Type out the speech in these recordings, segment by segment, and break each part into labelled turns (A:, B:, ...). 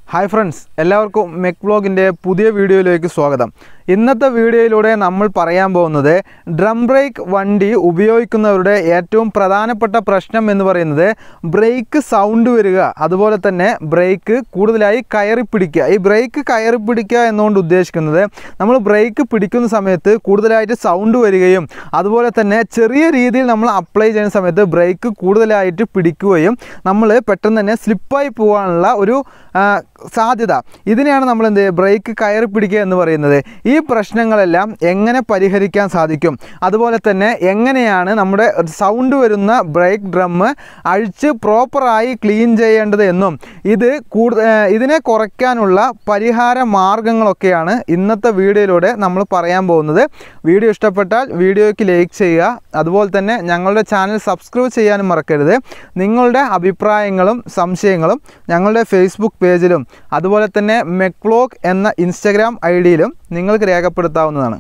A: hi friends എല്ലാവർക്കും മെക് വ്ളോഗിൻ്റെ പുതിയ വീഡിയോയിലേക്ക് സ്വാഗതം ഇന്നത്തെ വീഡിയോയിലൂടെ നമ്മൾ പറയാൻ പോകുന്നത് ഡ്രം ബ്രേക്ക് വണ്ടി ഉപയോഗിക്കുന്നവരുടെ ഏറ്റവും പ്രധാനപ്പെട്ട പ്രശ്നം എന്ന് പറയുന്നത് ബ്രേക്ക് സൗണ്ട് വരിക അതുപോലെ തന്നെ ബ്രേക്ക് കൂടുതലായി കയറി പിടിക്കുക ഈ ബ്രേക്ക് കയറി പിടിക്കുക എന്നുകൊണ്ട് ഉദ്ദേശിക്കുന്നത് നമ്മൾ ബ്രേക്ക് പിടിക്കുന്ന സമയത്ത് കൂടുതലായിട്ട് സൗണ്ട് വരികയും അതുപോലെ തന്നെ ചെറിയ രീതിയിൽ നമ്മൾ അപ്ലൈ ചെയ്യുന്ന സമയത്ത് ബ്രേക്ക് കൂടുതലായിട്ട് പിടിക്കുകയും നമ്മൾ പെട്ടെന്ന് തന്നെ സ്ലിപ്പായി പോകാനുള്ള ഒരു ആ, സാധ്യത ഇതിനെയാണ് നമ്മൾ എന്ത് ബ്രേക്ക് കയറി പിടിക്കുക എന്ന് പറയുന്നത് ഈ പ്രശ്നങ്ങളെല്ലാം എങ്ങനെ പരിഹരിക്കാൻ സാധിക്കും അതുപോലെ തന്നെ എങ്ങനെയാണ് നമ്മുടെ സൗണ്ട് വരുന്ന ബ്രേക്ക് ഡ്രം അഴിച്ച് പ്രോപ്പറായി ക്ലീൻ ചെയ്യേണ്ടത് എന്നും ഇത് കൂടു ആ, ഇതിനെ കുറയ്ക്കാനുള്ള പരിഹാര മാർഗങ്ങളൊക്കെയാണ് ഇന്നത്തെ വീഡിയോയിലൂടെ നമ്മൾ പറയാൻ പോകുന്നത് വീഡിയോ ഇഷ്ടപ്പെട്ടാൽ വീഡിയോയ്ക്ക് ലൈക്ക് ചെയ്യുക അതുപോലെ തന്നെ ഞങ്ങളുടെ ചാനൽ സബ്സ്ക്രൈബ് ചെയ്യാനും മറക്കരുത് നിങ്ങളുടെ അഭിപ്രായങ്ങളും സംശയങ്ങളും ഞങ്ങളുടെ ഫേസ്ബുക്ക് പേജിലും അതുപോലെ തന്നെ മെക്ലോക്ക് എന്ന ഇൻസ്റ്റഗ്രാം ഐ ഡിയിലും നിങ്ങൾക്ക് രേഖപ്പെടുത്താവുന്നതാണ്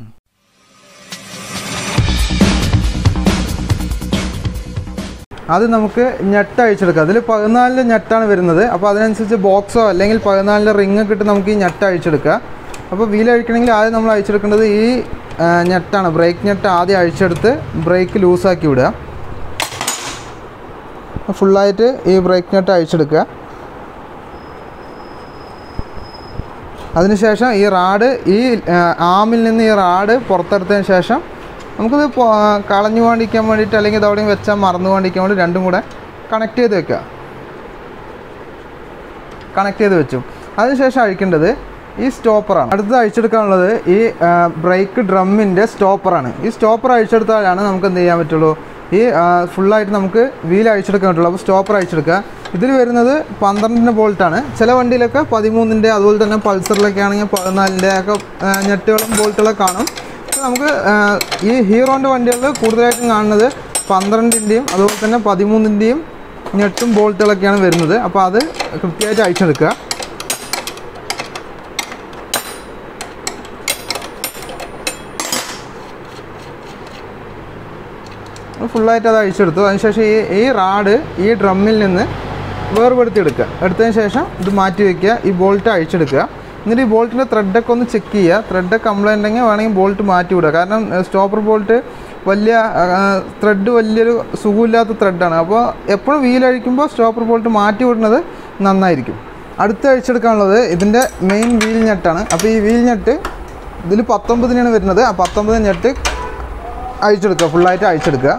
A: അത് നമുക്ക് ഞെട്ട് അഴിച്ചെടുക്കാം അതിൽ പതിനാലിൻ്റെ ഞെട്ടാണ് വരുന്നത് അപ്പോൾ അതിനനുസരിച്ച് ബോക്സോ അല്ലെങ്കിൽ പതിനാലിൻ്റെ റിങ് ഇട്ട് നമുക്ക് ഈ ഞെട്ട് അഴിച്ചെടുക്കുക അപ്പോൾ വീൽ അഴിക്കണമെങ്കിൽ ആദ്യം നമ്മൾ അഴിച്ചെടുക്കേണ്ടത് ഈ ആ, ഞെട്ടാണ് ബ്രേക്ക് ഞെട്ട് ആദ്യം അഴിച്ചെടുത്ത് ബ്രേക്ക് ലൂസാക്കി വിടുക ഫുള്ളായിട്ട് ഈ ബ്രേക്ക് ഞെട്ട് അഴിച്ചെടുക്കുക അതിനുശേഷം ഈ റാഡ് ഈ ആ, ആമിൽ നിന്ന് ഈ റാഡ് പുറത്തെടുത്തതിന് ശേഷം നമുക്കിത് പൊ- ആ, കളഞ്ഞു പോകാണ്ടിരിക്കാൻ വേണ്ടിയിട്ട് അല്ലെങ്കിൽ ഇതവിടെയും വെച്ചാൽ മറന്നു പോകാണ്ടിരിക്കാൻ വേണ്ടി രണ്ടും കൂടെ കണക്ട് ചെയ്ത് വെക്കുക കണക്ട് ചെയ്ത് വെച്ചു അതിനുശേഷം അഴിക്കേണ്ടത് ഈ സ്റ്റോപ്പറാണ് അടുത്തത് അഴിച്ചെടുക്കാനുള്ളത് ഈ ബ്രേക്ക് ഡ്രമ്മിൻ്റെ സ്റ്റോപ്പറാണ് ഈ സ്റ്റോപ്പർ അഴിച്ചെടുത്താലാണ് നമുക്ക് എന്ത് ചെയ്യാൻ പറ്റുള്ളൂ ഈ ഫുള്ളായിട്ട് നമുക്ക് വീൽ അഴിച്ചെടുക്കാൻ പറ്റുള്ളൂ അപ്പോൾ സ്റ്റോപ്പർ അഴിച്ചെടുക്കുക ഇതിൽ വരുന്നത് പന്ത്രണ്ടിൻ്റെ ബോൾട്ടാണ് ചില വണ്ടിയിലൊക്കെ പതിമൂന്നിൻ്റെ അതുപോലെ തന്നെ പൾസറിലൊക്കെ ആണെങ്കിൽ പതിനാലിൻ്റെ ഒക്കെ ആ, ഞെട്ടുകളും ബോൾട്ടുകളൊക്കെ കാണും പക്ഷെ നമുക്ക് ആ, ഈ ഹീറോൻ്റെ വണ്ടികളിൽ കൂടുതലായിട്ടും കാണുന്നത് പന്ത്രണ്ടിൻ്റെയും അതുപോലെ തന്നെ പതിമൂന്നിൻ്റെയും ഞെട്ടും ബോൾട്ടുകളൊക്കെയാണ് വരുന്നത് അപ്പോൾ അത് കൃത്യമായിട്ട് അഴിച്ചെടുക്കുക ഫുള്ളായിട്ട് അത് അഴിച്ചെടുത്തു അതിനുശേഷം ഈ ഈ റാഡ് ഈ ഡ്രമ്മിൽ നിന്ന് വേർപെടുത്തി എടുക്കുക എടുത്തതിന് ശേഷം ഇത് മാറ്റി വയ്ക്കുക ഈ ബോൾട്ട് അഴിച്ചെടുക്കുക എന്നിട്ട് ഈ ബോൾട്ടിൻ്റെ ത്രെഡൊക്കെ ഒന്ന് ചെക്ക് ചെയ്യുക ത്രെഡ് കംപ്ലൈൻ്റ് ഉണ്ടെങ്കിൽ വേണമെങ്കിൽ ബോൾട്ട് മാറ്റി വിടുക കാരണം സ്റ്റോപ്പർ ബോൾട്ട് വലിയ ത്രെഡ് വലിയൊരു സുഖമില്ലാത്ത ത്രെഡാണ് അപ്പോൾ എപ്പോഴും വീൽ അഴിക്കുമ്പോൾ സ്റ്റോപ്പർ ബോൾട്ട് മാറ്റി വിടുന്നത് നന്നായിരിക്കും അടുത്ത് അഴിച്ചെടുക്കാനുള്ളത് ഇതിൻ്റെ മെയിൻ വീൽ ഞെട്ടാണ് അപ്പോൾ ഈ വീൽ ഞെട്ട് ഇതിൽ പത്തൊമ്പതിനാണ് വരുന്നത് ആ പത്തൊമ്പത് ഞെട്ട് അഴിച്ചെടുക്കുക ഫുള്ളായിട്ട് അഴിച്ചെടുക്കുക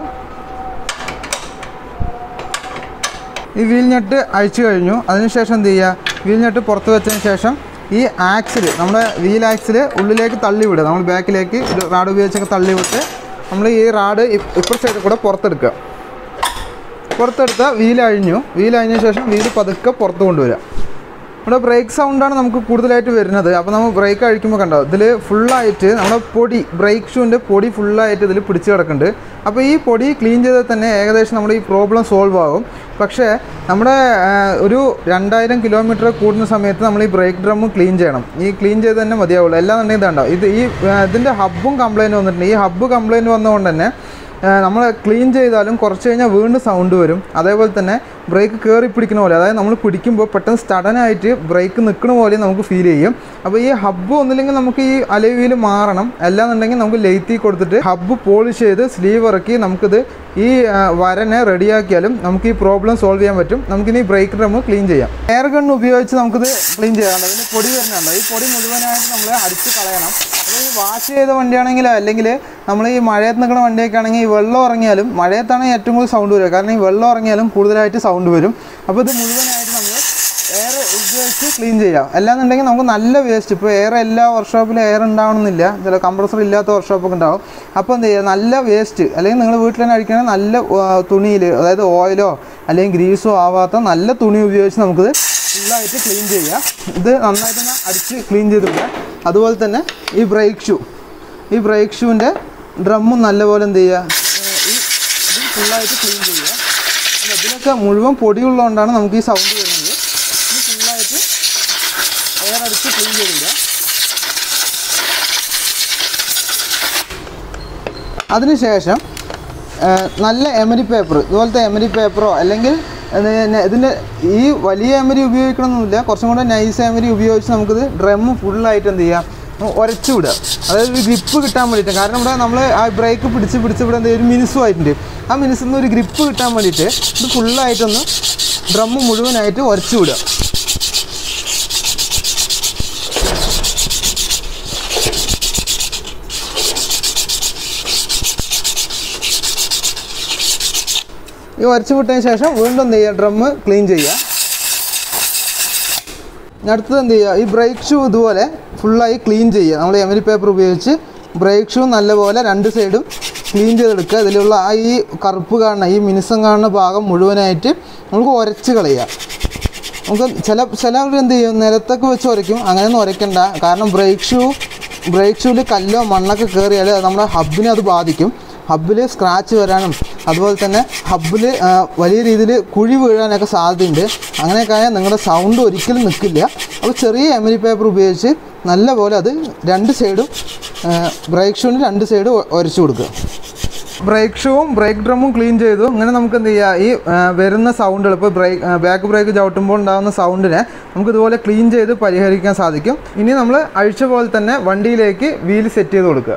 A: ഈ വീൽ ഞെട്ട് അഴിച്ചു കഴിഞ്ഞു അതിനുശേഷം എന്ത് ചെയ്യുക വീൽ ഞെട്ട് പുറത്ത് വെച്ചതിന് ശേഷം ഈ ആക്സിൽ നമ്മുടെ വീൽ ആക്സിൽ ഉള്ളിലേക്ക് തള്ളി വിടുക നമ്മൾ ബാക്കിലേക്ക് ഒരു റാഡ് ഉപയോഗിച്ചൊക്കെ തള്ളി വിട്ട് നമ്മൾ ഈ റാഡ് ഇപ്പുറ സൈഡിൽ കൂടെ പുറത്തെടുക്കുക പുറത്തെടുത്ത വീൽ അഴിഞ്ഞു വീൽ അഴിഞ്ഞ ശേഷം വീൽ പതുക്കെ പുറത്ത് കൊണ്ടുവരിക നമ്മുടെ ബ്രേക്ക് സൗണ്ടാണ് നമുക്ക് കൂടുതലായിട്ട് വരുന്നത് അപ്പോൾ നമ്മൾ ബ്രേക്ക് അഴിക്കുമ്പോൾ കണ്ടോ ഇതിൽ ഫുള്ളായിട്ട് നമ്മുടെ പൊടി ബ്രേക്ക് ഷൂവിൻ്റെ പൊടി ഫുള്ളായിട്ട് ഇതിൽ പിടിച്ച് കിടക്കുന്നുണ്ട് അപ്പോൾ ഈ പൊടി ക്ലീൻ ചെയ്താൽ തന്നെ ഏകദേശം നമ്മുടെ ഈ പ്രോബ്ലം സോൾവ് ആകും പക്ഷേ നമ്മുടെ ആ, ഒരു രണ്ടായിരം കിലോമീറ്റർ കൂടുന്ന സമയത്ത് നമ്മൾ ഈ ബ്രേക്ക് ഡ്രം ക്ലീൻ ചെയ്യണം ഈ ക്ലീൻ ചെയ്ത് തന്നെ മതിയാവുള്ളൂ എല്ലാന്നുണ്ടെങ്കിൽ ഇതാണ്ടോ ഇത് ഈ ആ, ഇതിൻ്റെ ഹബ്ബും കംപ്ലൈൻറ്റ് വന്നിട്ടുണ്ട് ഈ ഹബ്ബ് കംപ്ലൈൻറ്റ് വന്നതുകൊണ്ട് തന്നെ നമ്മൾ ക്ലീൻ ചെയ്താലും കുറച്ച് കഴിഞ്ഞാൽ വീണ്ടും സൗണ്ട് വരും അതേപോലെ തന്നെ ബ്രേക്ക് കയറി പിടിക്കുന്ന പോലെ അതായത് നമ്മൾ പിടിക്കുമ്പോൾ പെട്ടെന്ന് സഡനായിട്ട് ബ്രേക്ക് നിൽക്കുന്ന പോലെ നമുക്ക് ഫീൽ ചെയ്യും അപ്പോൾ ഈ ഹബ്ബ് ഒന്നില്ലെങ്കിൽ നമുക്ക് ഈ അലവിയിൽ മാറണം അല്ലാന്നുണ്ടെങ്കിൽ നമുക്ക് ലെയ്ത്തി കൊടുത്തിട്ട് ഹബ്ബ് പോളിഷ് ചെയ്ത് സ്ലീവ് ഇറക്കി നമുക്കിത് ഈ ആ, വരനെ റെഡിയാക്കിയാലും നമുക്ക് ഈ പ്രോബ്ലം സോൾവ് ചെയ്യാൻ പറ്റും നമുക്കിനി ബ്രേക്ക് ഡ്രം ക്ലീൻ ചെയ്യാം എയർ ഗൺ ഉപയോഗിച്ച് നമുക്കിത് ക്ലീൻ ചെയ്യാം അതിന് പൊടി വരുന്നുണ്ട് ഈ പൊടി മുഴുവനായിട്ട് നമ്മൾ അടിച്ച് കളയണം അത് ഈ വാഷ് ചെയ്ത വണ്ടിയാണെങ്കിൽ അല്ലെങ്കിൽ നമ്മൾ ഈ മഴയത്ത് നിൽക്കുന്ന വണ്ടിയൊക്കെ ആണെങ്കിൽ ഈ വെള്ളം ഇറങ്ങിയാലും മഴയത്താണ് ഏറ്റവും കൂടുതൽ സൗണ്ട് വരിക കാരണം ഈ വെള്ളം ഇറങ്ങിയാലും കൂടുതലായിട്ട് സൗണ്ട് വരും അപ്പോൾ ഇത് മുഴുവനായിട്ട് നമ്മൾ എയർ ഉപയോഗിച്ച് ക്ലീൻ ചെയ്യാം അല്ലാന്നുണ്ടെങ്കിൽ നമുക്ക് നല്ല വേസ്റ്റ് ഇപ്പോൾ എയർ എല്ലാ വർക്ക്ഷോപ്പിലും എയർ ഉണ്ടാവണമെന്നില്ല ചില കംപ്രസർ ഇല്ലാത്ത വർക്ക്ഷോപ്പൊക്കെ ഉണ്ടാവും അപ്പോൾ എന്ത് ചെയ്യുക നല്ല വേസ്റ്റ് അല്ലെങ്കിൽ നിങ്ങൾ വീട്ടിൽ തന്നെ അടിക്കണ നല്ല തുണിയിൽ അതായത് ഓയിലോ അല്ലെങ്കിൽ ഗ്രീസോ ആവാത്ത നല്ല തുണി ഉപയോഗിച്ച് നമുക്കിത് ഫുള്ളായിട്ട് ക്ലീൻ ചെയ്യുക ഇത് നന്നായിട്ട് തന്നെ അടിച്ച് ക്ലീൻ ചെയ്ത് വിടുക അതുപോലെ തന്നെ ഈ ബ്രേക്ക് ഷൂ ഈ ബ്രേക്ക് ഷൂവിൻ്റെ ഡ്രമ്മും നല്ലപോലെ എന്ത് ചെയ്യുക ഏഹ് ഈ ഇത് ഫുള്ളായിട്ട് ക്ലീൻ ചെയ്യുക അപ്പോൾ ഇതിലൊക്കെ മുഴുവൻ പൊടിയുള്ളതുകൊണ്ടാണ് നമുക്ക് ഈ സൗണ്ട് വരുന്നത് ഇത് ഫുള്ളായിട്ട് എയർ അടിച്ച് ക്ലീൻ ചെയ്ത് വിടുക അതിനുശേഷം ആ, നല്ല എമരി പേപ്പർ ഇതുപോലത്തെ എമരി പേപ്പറോ അല്ലെങ്കിൽ ഇതിൻ്റെ ഈ വലിയ എമരി ഉപയോഗിക്കണമെന്നില്ല കുറച്ചും കൂടെ നൈസ് എമരി ഉപയോഗിച്ച് നമുക്കിത് ഡ്രം ഫുള്ളായിട്ട് എന്ത് ചെയ്യാം ഉരച്ചു വിടുക അതായത് ഒരു ഗ്രിപ്പ് കിട്ടാൻ വേണ്ടിയിട്ട് കാരണം ഇവിടെ നമ്മൾ ആ ബ്രേക്ക് പിടിച്ച് പിടിച്ച് ഇവിടെ എന്തെങ്കിലും ഒരു മിനുസും ആയിട്ടുണ്ട് ആ മിനുസിൽ നിന്ന് ഒരു ഗ്രിപ്പ് കിട്ടാൻ വേണ്ടിയിട്ട് ഇത് ഫുള്ളായിട്ടൊന്ന് ഡ്രം മുഴുവനായിട്ട് ഉരച്ചു വിടുക ഈ ഉരച്ചു വിട്ടതിന് ശേഷം വീണ്ടും എന്ത് ചെയ്യുക ഡ്രം ക്ലീൻ ചെയ്യുക ഇനി അടുത്തത് എന്ത് ചെയ്യുക ഈ ബ്രേക്ക് ഷൂ ഇതുപോലെ ഫുള്ളായി ക്ലീൻ ചെയ്യുക നമ്മൾ എമരി പേപ്പർ ഉപയോഗിച്ച് ബ്രേക്ക് ഷൂ നല്ലപോലെ രണ്ട് സൈഡും ക്ലീൻ ചെയ്തെടുക്കുക ഇതിലുള്ള ആ ഈ കറുപ്പ് കാണുന്ന ഈ മിനുസം കാണുന്ന ഭാഗം മുഴുവനായിട്ട് നമുക്ക് ഉരച്ച് കളയുക നമുക്ക് ചില ചിലവർ എന്ത് ചെയ്യും നിലത്തൊക്കെ വെച്ച് ഉരയ്ക്കും അങ്ങനെയൊന്നും ഉരയ്ക്കണ്ട കാരണം ബ്രേക്ക് ഷൂ ബ്രേക്ക് ഷൂവിൽ കല്ലോ മണ്ണൊക്കെ കയറിയാൽ അത് നമ്മുടെ ഹബിനെ അത് ബാധിക്കും ഹബിൽ സ്ക്രാച്ച് വരാനും അതുപോലെ തന്നെ ഹബിൽ വലിയ രീതിയിൽ കുഴി വീഴാനൊക്കെ സാധ്യതയുണ്ട് അങ്ങനെയൊക്കെ ആയാൽ നിങ്ങളുടെ സൗണ്ട് ഒരിക്കലും നിൽക്കില്ല അപ്പോൾ ചെറിയ എമരി പേപ്പർ ഉപയോഗിച്ച് നല്ലപോലെ അത് രണ്ട് സൈഡും ബ്രേക്ക് ഷൂവിന് രണ്ട് സൈഡ് ഉരച്ചു കൊടുക്കുക ബ്രേക്ക് ഷൂവും ബ്രേക്ക് ഡ്രമ്മും ക്ലീൻ ചെയ്തു അങ്ങനെ നമുക്ക് എന്ത് ചെയ്യുക ഈ ആ, വരുന്ന സൗണ്ടുകൾ ഇപ്പോൾ ബ്രേക്ക് ബാക്ക് ബ്രേക്ക് ചവിട്ടുമ്പോൾ ഉണ്ടാകുന്ന സൗണ്ടിനെ നമുക്ക് ഇതുപോലെ ക്ലീൻ ചെയ്ത് പരിഹരിക്കാൻ സാധിക്കും ഇനി നമ്മൾ അഴിച്ച പോലെ തന്നെ വണ്ടിയിലേക്ക് വീൽ സെറ്റ് ചെയ്ത് കൊടുക്കുക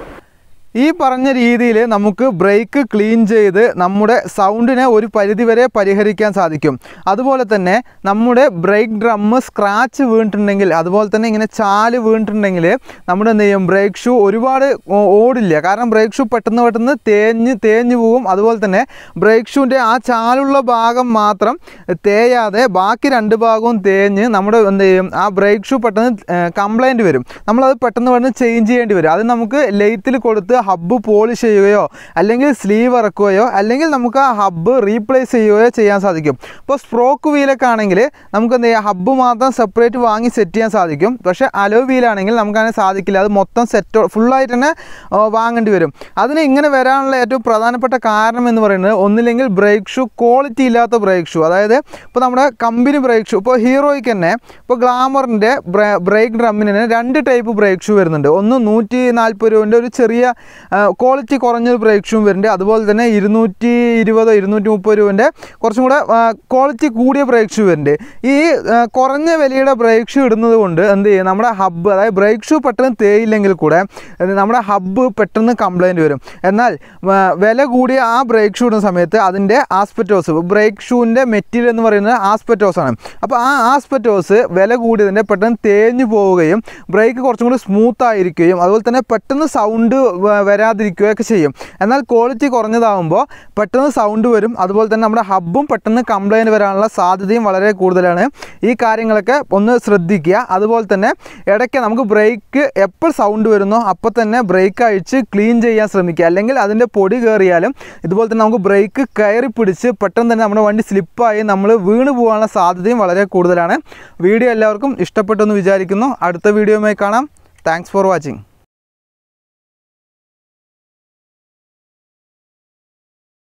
A: ഈ പറഞ്ഞ രീതിയിൽ നമുക്ക് ബ്രേക്ക് ക്ലീൻ ചെയ്ത് നമ്മുടെ സൗണ്ടിനെ ഒരു പരിധിവരെ പരിഹരിക്കാൻ സാധിക്കും അതുപോലെ തന്നെ നമ്മുടെ ബ്രേക്ക് ഡ്രമ്മ് സ്ക്രാച്ച് വീണിട്ടുണ്ടെങ്കിൽ അതുപോലെ തന്നെ ഇങ്ങനെ ചാല് വീണിട്ടുണ്ടെങ്കിൽ നമ്മുടെ എന്ത് ചെയ്യും ബ്രേക്ക് ഷൂ ഒരുപാട് ഓ- ഓടില്ല കാരണം ബ്രേക്ക് ഷൂ പെട്ടെന്ന് പെട്ടെന്ന് തേഞ്ഞ് തേഞ്ഞു പോവും അതുപോലെ തന്നെ ബ്രേക്ക് ഷൂവിൻ്റെ ആ ചാലുള്ള ഭാഗം മാത്രം തേയാതെ ബാക്കി രണ്ട് ഭാഗവും തേഞ്ഞ് നമ്മുടെ എന്ത് ചെയ്യും ആ ബ്രേക്ക് ഷൂ പെട്ടെന്ന് കംപ്ലൈൻറ്റ് വരും നമ്മളത് പെട്ടെന്ന് പെട്ടെന്ന് ചേഞ്ച് ചെയ്യേണ്ടി വരും അത് നമുക്ക് ലെയ്ത്തിൽ കൊടുത്ത് ഹബ്ബ് പോളിഷ് ചെയ്യുകയോ അല്ലെങ്കിൽ സ്ലീവ് ഇറക്കുകയോ അല്ലെങ്കിൽ നമുക്ക് ആ ഹബ്ബ് റീപ്ലേസ് ചെയ്യുകയോ ചെയ്യാൻ സാധിക്കും ഇപ്പോൾ സ്പ്രോക്ക് വീലൊക്കെ ആണെങ്കിൽ നമുക്ക് എന്ത് ചെയ്യാം ഹബ്ബ് മാത്രം സെപ്പറേറ്റ് വാങ്ങി സെറ്റ് ചെയ്യാൻ സാധിക്കും പക്ഷേ അലോ വീലാണെങ്കിൽ നമുക്കങ്ങനെ സാധിക്കില്ല അത് മൊത്തം സെറ്റ് ഫുള്ളായിട്ട് തന്നെ ആ, വാങ്ങേണ്ടി വരും അതിന് ഇങ്ങനെ വരാനുള്ള ഏറ്റവും പ്രധാനപ്പെട്ട കാരണം എന്ന് പറയുന്നത് ഒന്നില്ലെങ്കിൽ ബ്രേക്ക് ഷൂ ക്വാളിറ്റി ഇല്ലാത്ത ബ്രേക്ക് ഷൂ അതായത് ഇപ്പോൾ നമ്മുടെ കമ്പനി ബ്രേക്ക് ഷൂ ഇപ്പോൾ ഹീറോയ്ക്ക് തന്നെ ഇപ്പോൾ ഗ്ലാമറിൻ്റെ ബ്രേക്ക് ഡ്രമ്മിന് തന്നെ രണ്ട് ടൈപ്പ് ബ്രേക്ക് ഷൂ വരുന്നുണ്ട് ഒന്ന് നൂറ്റി നാൽപ്പത് രൂപൻ്റെ ഒരു ചെറിയ ക്വാളിറ്റി കുറഞ്ഞൊരു ബ്രേക്ക് ഷൂ വരുന്നുണ്ട് അതുപോലെ തന്നെ ഇരുന്നൂറ്റി ഇരുപതോ ഇരുന്നൂറ്റി മുപ്പത് രൂപൻ്റെ കുറച്ചും കൂടെ ക്വാളിറ്റി കൂടിയ ബ്രേക്ക് ഷൂ വരുന്നുണ്ട് ഈ ആ, കുറഞ്ഞ വിലയുടെ ബ്രേക്ക് ഷൂ ഇടുന്നത് കൊണ്ട് എന്ത് ചെയ്യും നമ്മുടെ ഹബ്ബ് അതായത് ബ്രേക്ക് ഷൂ പെട്ടെന്ന് തേയില്ലെങ്കിൽ കൂടെ ഇത് നമ്മുടെ ഹബ്ബ് പെട്ടെന്ന് കംപ്ലൈൻറ്റ് വരും എന്നാൽ ആ, വില കൂടിയ ആ ബ്രേക്ക് ഷൂ ഇടുന്ന സമയത്ത് അതിൻ്റെ ആസ്പെറ്റോസ് ബ്രേക്ക് ഷൂവിൻ്റെ മെറ്റീരിയൽ എന്ന് പറയുന്നത് ആസ്പെറ്റോസ് ആണ് അപ്പോൾ ആ ആസ്പെറ്റോസ് വില കൂടിയതിൻ്റെ പെട്ടെന്ന് തേഞ്ഞു പോവുകയും ബ്രേക്ക് കുറച്ചും കൂടി സ്മൂത്ത് ആയിരിക്കുകയും അതുപോലെ തന്നെ പെട്ടെന്ന് സൗണ്ട് വരാതിരിക്കുകയൊക്കെ ചെയ്യും എന്നാൽ ക്വാളിറ്റി കുറഞ്ഞതാകുമ്പോൾ പെട്ടെന്ന് സൗണ്ട് വരും അതുപോലെ തന്നെ നമ്മുടെ ഹബ്ബും പെട്ടെന്ന് കംപ്ലൈൻറ്റ് വരാനുള്ള സാധ്യതയും വളരെ കൂടുതലാണ് ഈ കാര്യങ്ങളൊക്കെ ഒന്ന് ശ്രദ്ധിക്കുക അതുപോലെ തന്നെ ഇടയ്ക്ക് നമുക്ക് ബ്രേക്ക് എപ്പോൾ സൗണ്ട് വരുന്നോ അപ്പോൾ തന്നെ ബ്രേക്ക് അഴിച്ച് ക്ലീൻ ചെയ്യാൻ ശ്രമിക്കുക അല്ലെങ്കിൽ അതിൻ്റെ പൊടി കയറിയാലും ഇതുപോലെ തന്നെ നമുക്ക് ബ്രേക്ക് കയറി പിടിച്ച് പെട്ടെന്ന് തന്നെ നമ്മുടെ വണ്ടി സ്ലിപ്പായി നമ്മൾ വീണ് പോകാനുള്ള സാധ്യതയും വളരെ കൂടുതലാണ് വീഡിയോ എല്ലാവർക്കും ഇഷ്ടപ്പെട്ടെന്ന് വിചാരിക്കുന്നു അടുത്ത വീഡിയോയുമായി കാണാം താങ്ക്സ് ഫോർ വാച്ചിങ്